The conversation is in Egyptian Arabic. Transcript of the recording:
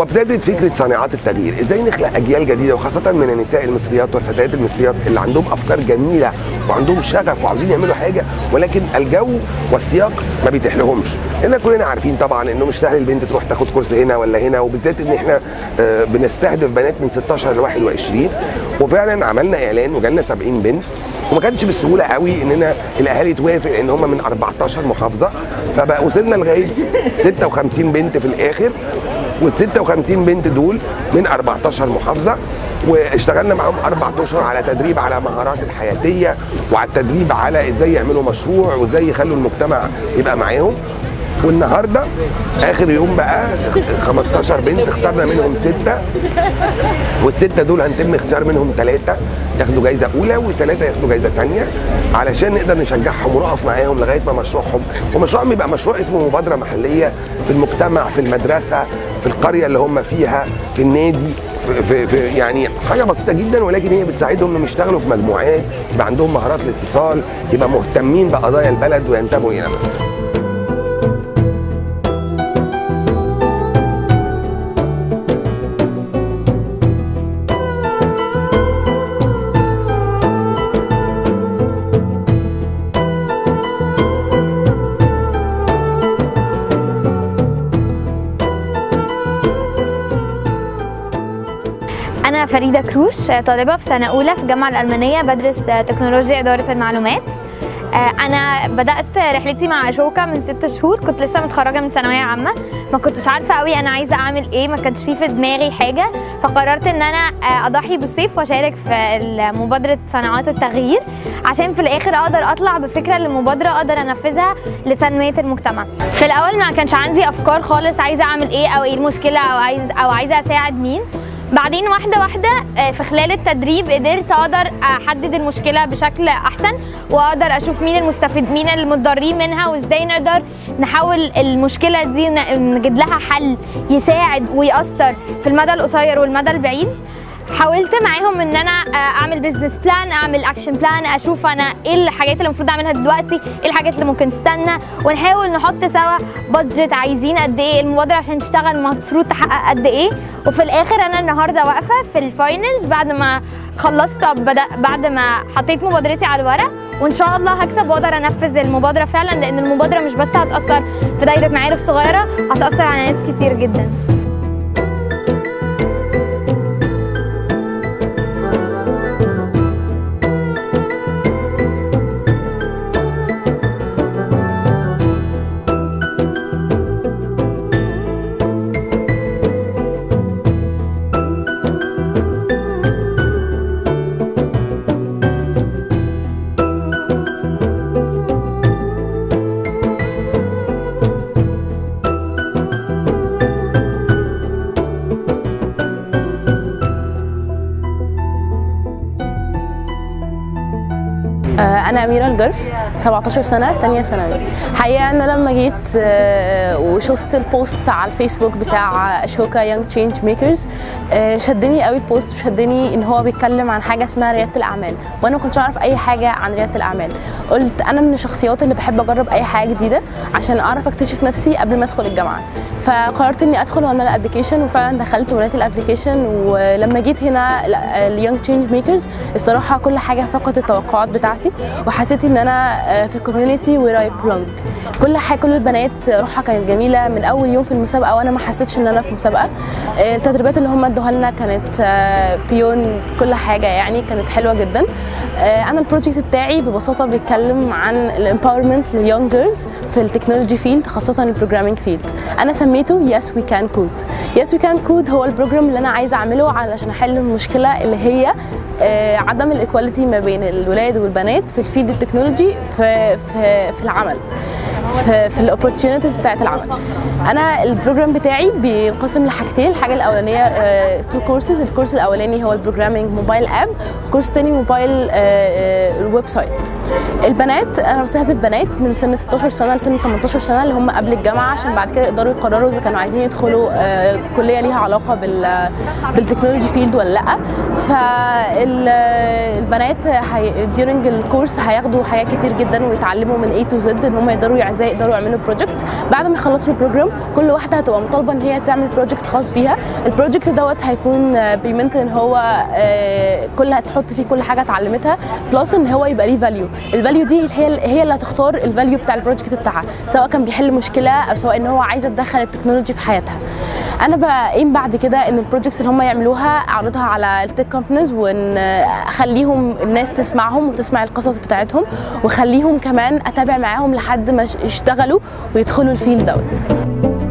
فابتدت فكره صانعات التغيير ازاي نخلق اجيال جديده وخاصه من النساء المصريات والفتيات المصريات اللي عندهم افكار جميله وعندهم شغف وعاوزين يعملوا حاجه ولكن الجو والسياق ما بيتيح لهمش لان كلنا عارفين طبعا انه مش سهل البنت تروح تاخد كورس هنا ولا هنا وبالذات ان احنا آه، بنستهدف بنات من 16 ل 21 وفعلا عملنا اعلان وجالنا 70 بنت وما كانش بالسهوله قوي اننا الاهالي توافق ان هم من 14 محافظه فبقى وصلنا لغايه 56 بنت في الاخر وال 56 بنت دول من 14 محافظه واشتغلنا معاهم اربع اشهر على تدريب على مهارات الحياتيه وعلى التدريب على ازاي يعملوا مشروع وازاي يخلوا المجتمع يبقى معاهم والنهارده اخر يوم بقى 15 بنت اخترنا منهم سته والسته دول هنتم اختيار منهم ثلاثه ياخدوا جايزه اولى وثلاثه ياخدوا جايزه ثانيه علشان نقدر نشجعهم ونقف معاهم لغايه ما مشروعهم ومشروعهم يبقى مشروع اسمه مبادره محليه في المجتمع في المدرسه في القريه اللي هم فيها في النادي في, في, في يعني حاجه بسيطه جدا ولكن هي بتساعدهم انهم يشتغلوا في مجموعات يبقى عندهم مهارات الاتصال يبقى مهتمين بقضايا البلد وينتموا الى مصر أنا فريدة كروش طالبة في سنة أولى في الجامعة الألمانية بدرس تكنولوجيا إدارة المعلومات أنا بدأت رحلتي مع أشوكا من ست شهور كنت لسه متخرجة من ثانوية عامة ما كنتش عارفة قوي أنا عايزة أعمل إيه ما كانش فيه في دماغي حاجة فقررت إن أنا أضحي بالصيف وأشارك في مبادرة صناعات التغيير عشان في الآخر أقدر أطلع بفكرة لمبادرة أقدر أنفذها لتنمية المجتمع في الأول ما كانش عندي أفكار خالص عايزة أعمل إيه أو إيه المشكلة أو عايز أو عايزة أساعد مين بعدين واحدة واحدة آه، في خلال التدريب قدرت اقدر احدد المشكلة بشكل احسن واقدر اشوف مين المستفيد مين المتضررين منها وازاي نقدر نحاول المشكلة دي ن- نجد لها حل يساعد ويأثر في المدى القصير والمدى البعيد حاولت معاهم ان انا آه، اعمل بزنس بلان اعمل اكشن بلان اشوف انا ايه الحاجات اللي المفروض اعملها دلوقتي ايه الحاجات اللي ممكن تستنى ونحاول نحط سوا بادجت عايزين قد ايه المبادره عشان تشتغل المفروض تحقق قد ايه وفي الاخر انا النهارده واقفه في الفاينلز بعد ما خلصت بدأ بعد ما حطيت مبادرتي على الورق وان شاء الله هكسب واقدر انفذ المبادره فعلا لان المبادره مش بس هتاثر في دايره معارف صغيره هتاثر على ناس كتير جدا آه، أنا أميرة الجرف 17 سنة تانية ثانوي حقيقة أنا لما جيت آه، وشفت البوست على الفيسبوك بتاع أشوكا يونج تشينج ميكرز شدني قوي البوست وشدني إن هو بيتكلم عن حاجة اسمها ريادة الأعمال وأنا ما كنتش أعرف أي حاجة عن ريادة الأعمال قلت أنا من الشخصيات اللي بحب أجرب أي حاجة جديدة عشان أعرف أكتشف نفسي قبل ما أدخل الجامعة فقررت إني أدخل وأعمل الأبلكيشن وفعلا دخلت ومليت الأبلكيشن ولما جيت هنا اليونج تشينج ميكرز الصراحة كل حاجة فقدت التوقعات بتاعتي وحسيت ان انا آه، في كوميونتي وير اي بلونج كل حاجه كل البنات روحها كانت جميله من اول يوم في المسابقه وانا ما حسيتش ان انا في مسابقه آه، التدريبات اللي هم ادوها لنا كانت آه، بيون كل حاجه يعني كانت حلوه جدا آه، انا البروجكت بتاعي ببساطه بيتكلم عن الامباورمنت لليونج جيرلز في التكنولوجي فيلد خاصه البروجرامينج فيلد انا سميته يس وي كان كود يس وي كان كود هو البروجرام اللي انا عايزه اعمله علشان احل المشكله اللي هي آه، عدم الايكواليتي ما بين الولاد والبنات في الفيلد التكنولوجي في في في العمل في, في الاوبورتيونيتيز بتاعت العمل انا البروجرام بتاعي بينقسم لحاجتين الحاجه الاولانيه تو كورسز الكورس الاولاني هو البروجرامينج موبايل اب والكورس الثاني موبايل ويب سايت البنات انا بستهدف بنات من سن 16 سنه لسن 18 سنه اللي هم قبل الجامعه عشان بعد كده يقدروا يقرروا اذا كانوا عايزين يدخلوا آه، كليه ليها علاقه بال بالتكنولوجي فيلد ولا لا فالبنات هي during الكورس هياخدوا حاجات كتير جدا ويتعلموا من A to Z ان هم يقدروا ازاي يقدروا يعملوا بروجكت بعد ما يخلصوا البروجرام كل واحده هتبقى مطالبه ان هي تعمل بروجكت خاص بيها البروجكت دوت هيكون آه، بيمنت ان هو آه، كل هتحط فيه كل حاجه اتعلمتها بلس ان هو يبقى ليه فاليو الفاليو دي هي هي اللي هتختار الفاليو بتاع البروجكت بتاعها سواء كان بيحل مشكله او سواء ان هو عايزه تدخل التكنولوجي في حياتها انا بقيم بعد كده ان البروجكتس اللي هم يعملوها اعرضها على التك كومبانيز وان اخليهم الناس تسمعهم وتسمع القصص بتاعتهم واخليهم كمان اتابع معاهم لحد ما يشتغلوا ويدخلوا الفيل دوت